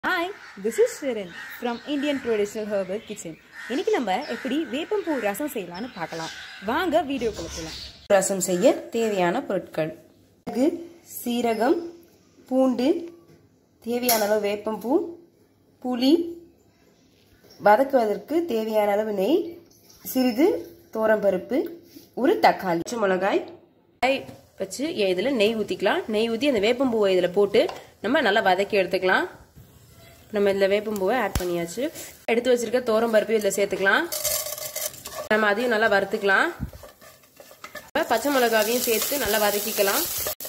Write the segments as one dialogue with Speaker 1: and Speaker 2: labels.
Speaker 1: hi this is Shirin from Indian traditional herbal kitchen இன்னைக்கு நம்ம எப்படி வேப்பம்பூ ரசம் செய்யலாம்னு பார்க்கலாம் வாங்க வீடியோ போகலாம்
Speaker 2: ரசம் செய்ய தேவையான பொருட்கள் மிளகு சீரகம் பூண்டு தேவையான அளவு வேப்பம்பூ புளி வதக்குவதற்கு தேவையான அளவு நெய் சிறிது தோரம்பருப்பு ஒரு தக்காளி பச்சை மிளகாய் காய் வச்சு இதில் நெய் ஊற்றிக்கலாம் நெய் ஊற்றி அந்த வேப்பம்பூவை இதில் போட்டு நம்ம நல்லா வதக்கி எடுத்துக்கலாம் நம்ம இதில் வேப்பம்பூவை ஆட் பண்ணியாச்சு எடுத்து வச்சிருக்க தோரம்பருப்பு இதில் சேர்த்துக்கலாம் நம்ம அதையும் நல்லா வறுத்துக்கலாம் பச்சை மிளகாவையும் சேர்த்து நல்லா வதக்கிக்கலாம்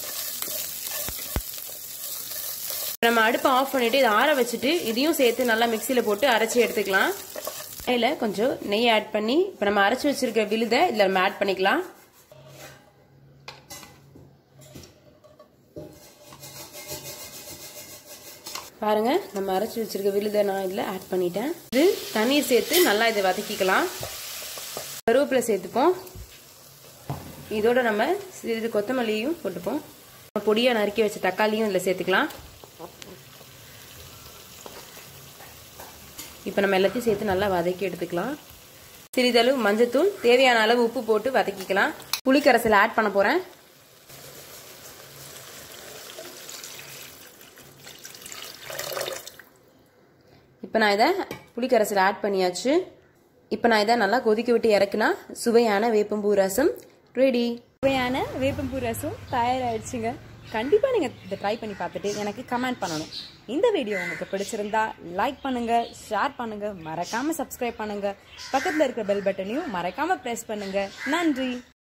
Speaker 2: நம்ம அடுப்பை ஆஃப் பண்ணிட்டு இதை ஆற வச்சுட்டு இதையும் சேர்த்து நல்லா மிக்சியில் போட்டு அரைச்சி எடுத்துக்கலாம் இதில் கொஞ்சம் நெய் ஆட் பண்ணி இப்போ நம்ம அரைச்சி வச்சிருக்க விழுதை இதில் நம்ம ஆட் பண்ணிக்கலாம் பாருங்க நம்ம அரைச்சி வச்சிருக்க விழுதை நான் இதில் ஆட் பண்ணிட்டேன் இது தண்ணீர் சேர்த்து நல்லா இதை வதக்கிக்கலாம் கருவேப்பிலை சேர்த்துப்போம் இதோட நம்ம சிறிது கொத்தமல்லியும் போட்டுப்போம் பொடியாக நறுக்கி வச்ச தக்காளியும் இதில் சேர்த்துக்கலாம் இப்போ நம்ம எல்லாத்தையும் சேர்த்து நல்லா வதக்கி எடுத்துக்கலாம் சிறிதளவு மஞ்சத்தூள் தேவையான அளவு உப்பு போட்டு வதக்கிக்கலாம் புளிக்கரசில் ஆட் பண்ண போகிறேன் இப்போ நான் இதை புளிக்கரசில் ஆட் பண்ணியாச்சு இப்போ நான் இதை நல்லா கொதிக்க விட்டு இறக்குனா சுவையான வேப்பம்பூ ரசம் ரெடி
Speaker 1: சுவையான வேப்பம்பூ ரசம் தயாராகிடுச்சுங்க கண்டிப்பாக நீங்கள் இதை ட்ரை பண்ணி பார்த்துட்டு எனக்கு கமெண்ட் பண்ணணும் இந்த வீடியோ உங்களுக்கு பிடிச்சிருந்தா லைக் பண்ணுங்க ஷேர் பண்ணுங்க மறக்காம சப்ஸ்கிரைப் பண்ணுங்க பக்கத்தில் இருக்கிற பெல் பட்டனையும் மறக்காம ப்ரெஸ் பண்ணுங்க நன்றி